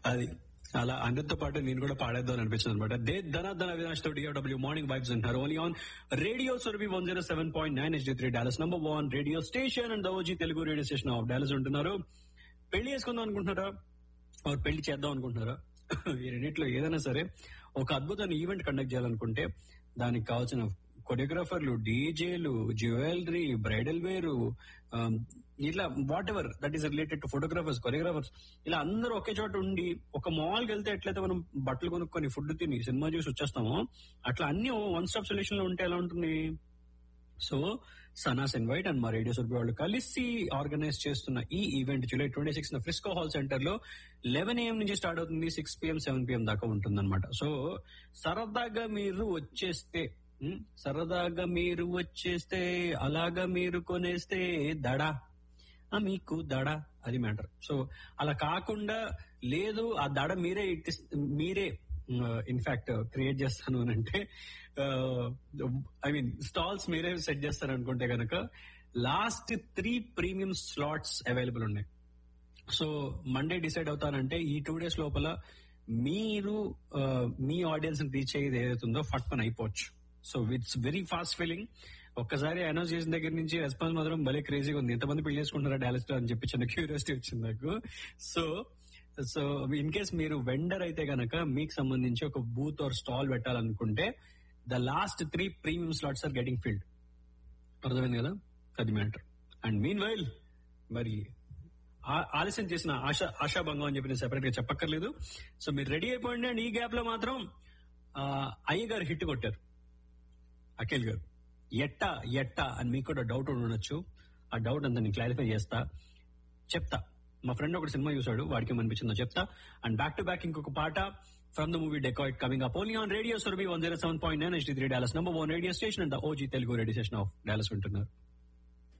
అది అలా అందరితో పాటు నేను కూడా పాడేద్దాం అనిపించింది అనమాట దే ధనాధన అవినాష్ తో డిఓడబ్ల్యూ మార్నింగ్ వైబ్స్ అంటారు only on radio Surabhi one zero seven point nine H three Dallas number one radio station and OG Telugu radio station of Dallas ఉంటున్నారు పెళ్లి చేసుకుందాం అనుకుంటున్నారా ఆర్ పెళ్లి చేద్దాం అనుకుంటున్నారా ఈ రెండిట్లో ఏదైనా సరే ఒక అద్భుతమైన ఈవెంట్ కండక్ట్ చేయాలనుకుంటే దానికి కావాల్సిన కొరియోగ్రాఫర్లు డీజేలు జ్యువెలరీ బ్రైడల్ వేరు ఇట్లా whatever that is related to photographers choreographers ఇలా అందరూ ఒకే చోట ఉండి ఒక మాల్కి వెళ్తే ఎట్లయితే మనం బట్టలు కొనుక్కొని ఫుడ్ తిని సినిమా చూసి వచ్చేస్తామో అట్లా అన్ని వన్ స్టాప్ సొల్యూషన్ లో ఉంటే ఎలా ఉంటుంది సో సనాస్ ఇన్వైట్ అండ్ మా రేడియో సుర్బి వాళ్ళు కలిసి ఆర్గనైజ్ చేస్తున్న ఈ event July twenty six Frisco hall centre లో లెవెన్ ఏఎం నుంచి స్టార్ట్ అవుతుంది సిక్స్ పిఎం సెవెన్ పిఎం దాకా ఉంటుందన్నమాట సో సరదాగా మీరు వచ్చేస్తే ఉమ్, సరదాగా మీరు వచ్చేస్తే అలాగా మీరు కొనేస్తే దడా ఆ, మీకు దడ అది మ్యాటర్ సో అలా కాకుండా లేదు ఆ దడ మీరే ఇట్టిస్- మీరే ఇన్ఫాక్ట్ క్రియేట్ చేస్తాను అని అంటే ఐ మీన్ స్టాల్స్ మీరే సెట్ చేస్తారు అనుకుంటే కనుక last three premium slots available ఉన్నాయి సో మండే డిసైడ్ అవుతారంటే ఈ టూ డేస్ లోపల మీరు ఆ, మీ ఆడియన్స్ రీచ్ అయ్యేది ఏదైతే ఉందో ఫట్ పని అయిపోవచ్చు so it's very fast feeling ఒక్కసారి అనౌన్స్ చేసిన దగ్గర నుంచి రెస్పాన్స్ మాత్రం భలే క్రేజీగా ఉంది ఎంతమంది పెళ్లి చేసుకుంటారా డాలస్ లో అని చెప్పి చిన్న క్యూరియాసిటీ వచ్చింది నాకు సో సో ఇన్ కేస్ మీరు వెండర్ అయితే గనక మీకు సంబంధించి ఒక బూత్ ఆర్ స్టాల్ పెట్టాలనుకుంటే the last three premium slots are getting filled అర్థమైంది కదా అది మ్యాటర్ అండ్ మీన్ వైల్ మరి ఆ- ఆలస్యం చేసిన ఆశ ఆశాభంగం అని చెప్పి నేను సెపరేట్ గా చెప్పక్కర్లేదు సో మీరు రెడీ అయిపోయింది అండ్ ఈ గ్యాప్ లో మాత్రం ఆ, అయ్య గారు హిట్ కొట్టారు అఖిల్ గారు ఎట్టా ఎట్టా అని మీకు కూడా డౌట్ ఉండొచ్చు ఆ డౌట్ అంతా నేను క్లారిఫై చేస్తా చెప్తా మా ఫ్రెండ్ ఒకటి సినిమా చూసాడు వాడికి ఏమనిపించిందో చెప్తా అండ్ బ్యాక్ టు బ్యాక్ ఇంకొక పాట from the movie Dacoit coming up only on radio Surabhi one zero seven point nine H three Dallas number one radio station and OG Telugu radio station of Dallas ఉంటున్నారు